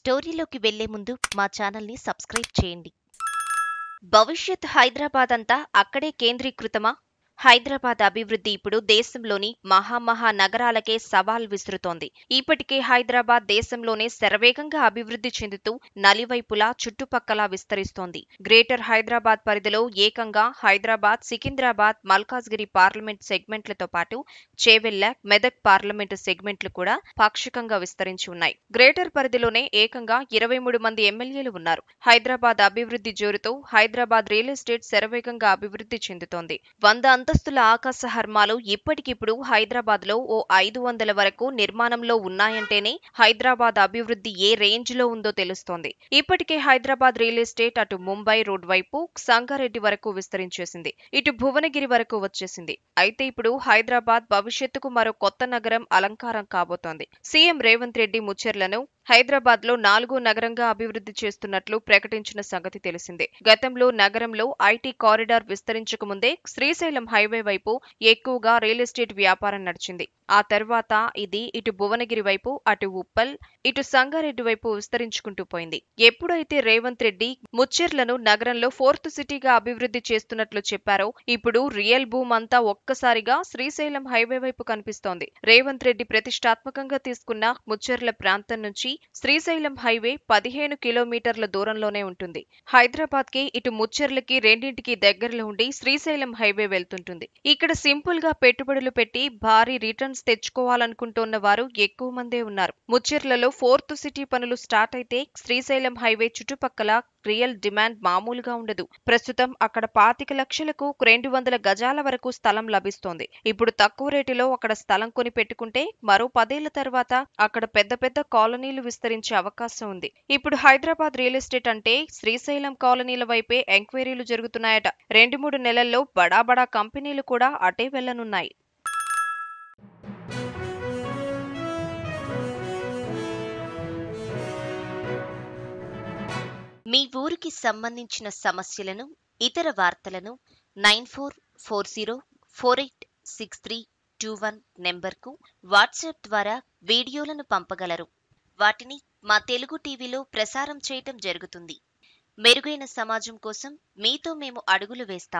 స్టోరీలోకి వెళ్లే ముందు మా ఛానల్ని సబ్స్క్రైబ్ చేయండి భవిష్యత్ హైదరాబాద్ అంతా అక్కడే కేంద్రీకృతమా హైదరాబాద్ అభివృద్ధి ఇప్పుడు దేశంలోని మహామహా నగరాలకే సవాల్ విసురుతోంది ఇప్పటికే హైదరాబాద్ దేశంలోనే శరవేగంగా అభివృద్ధి చెందుతూ నలివైపులా చుట్టుపక్కల విస్తరిస్తోంది గ్రేటర్ హైదరాబాద్ పరిధిలో ఏకంగా హైదరాబాద్ సికింద్రాబాద్ మల్కాజ్గిరి పార్లమెంట్ సెగ్మెంట్లతో పాటు చేవెళ్ల మెదక్ పార్లమెంటు సెగ్మెంట్లు కూడా పాక్షికంగా విస్తరించి ఉన్నాయి గ్రేటర్ పరిధిలోనే ఏకంగా ఇరవై మూడు మంది ఎమ్మెల్యేలు ఉన్నారు హైదరాబాద్ అభివృద్ధి జోరుతో హైదరాబాద్ రియల్ ఎస్టేట్ శరవేగంగా అభివృద్ధి చెందుతోంది వంద అంతస్తుల ఆకాశ హర్మాలు ఇప్పటికిప్పుడు హైదరాబాద్ లో ఓ ఐదు వందల వరకు నిర్మాణంలో ఉన్నాయంటేనే హైదరాబాద్ అభివృద్ధి ఏ రేంజ్ లో ఉందో తెలుస్తోంది ఇప్పటికే హైదరాబాద్ రియల్ ఎస్టేట్ అటు ముంబై రోడ్ వైపు సంగారెడ్డి వరకు విస్తరించేసింది ఇటు భువనగిరి వరకు వచ్చేసింది అయితే ఇప్పుడు హైదరాబాద్ భవిష్యత్తుకు మరో కొత్త నగరం అలంకారం కాబోతోంది సీఎం రేవంత్ రెడ్డి ముచ్చర్లను హైదరాబాద్ లో నాలుగో నగరంగా అభివృద్ధి చేస్తున్నట్లు ప్రకటించిన సంగతి తెలిసిందే గతంలో నగరంలో ఐటీ కారిడార్ విస్తరించక ముందే శ్రీశైలం హైవే వైపు ఎక్కువగా రియల్ ఎస్టేట్ వ్యాపారం నడిచింది ఆ తర్వాత ఇది ఇటు భువనగిరి వైపు అటు ఉప్పల్ ఇటు సంగారెడ్డి వైపు విస్తరించుకుంటూ పోయింది ఎప్పుడైతే రేవంత్ రెడ్డి ముచ్చెర్లను నగరంలో ఫోర్త్ సిటీగా అభివృద్ధి చేస్తున్నట్లు చెప్పారో ఇప్పుడు రియల్ భూమ్ అంతా ఒక్కసారిగా శ్రీశైలం హైవే వైపు కనిపిస్తోంది రేవంత్ రెడ్డి ప్రతిష్టాత్మకంగా తీసుకున్న ముచ్చెర్ల ప్రాంతం నుంచి శ్రీశైలం హైవే పదిహేను కిలోమీటర్ల దూరంలోనే ఉంటుంది హైదరాబాద్ కి ఇటు ముచ్చెర్లకి రెండింటికి దగ్గరలో ఉండి శ్రీశైలం హైవే వెళ్తుంటుంది ఇక్కడ సింపుల్ గా పెట్టుబడులు పెట్టి భారీ రిటర్న్స్ తెచ్చుకోవాలనుకుంటున్న వారు ఎక్కువ మందే ఉన్నారు ముచ్చెర్లలో ఫోర్త్ సిటీ పనులు స్టార్ట్ అయితే శ్రీశైలం హైవే చుట్టుపక్కల రియల్ డిమాండ్ మామూలుగా ఉండదు ప్రస్తుతం అక్కడ పాతిక లక్షలకు రెండు వందల గజాల వరకు స్థలం లభిస్తోంది ఇప్పుడు తక్కువ రేటులో అక్కడ స్థలం కొని పెట్టుకుంటే మరో పదేళ్ల తర్వాత అక్కడ పెద్ద పెద్ద కాలనీలు విస్తరించే అవకాశం ఉంది ఇప్పుడు హైదరాబాద్ రియల్ ఎస్టేట్ అంటే శ్రీశైలం కాలనీల వైపే ఎంక్వైరీలు జరుగుతున్నాయట రెండు మూడు నెలల్లో బడా బడా కంపెనీలు కూడా అటే వెళ్లనున్నాయి మీ ఊరికి సంబంధించిన సమస్యలను ఇతర వార్తలను nine four four zero four eight six three two one నెంబర్కు వాట్సాప్ ద్వారా వీడియోలను పంపగలరు వాటిని మా తెలుగు టీవీలో ప్రసారం చేయటం జరుగుతుంది మెరుగైన సమాజం కోసం మీతో మేము అడుగులు వేస్తాం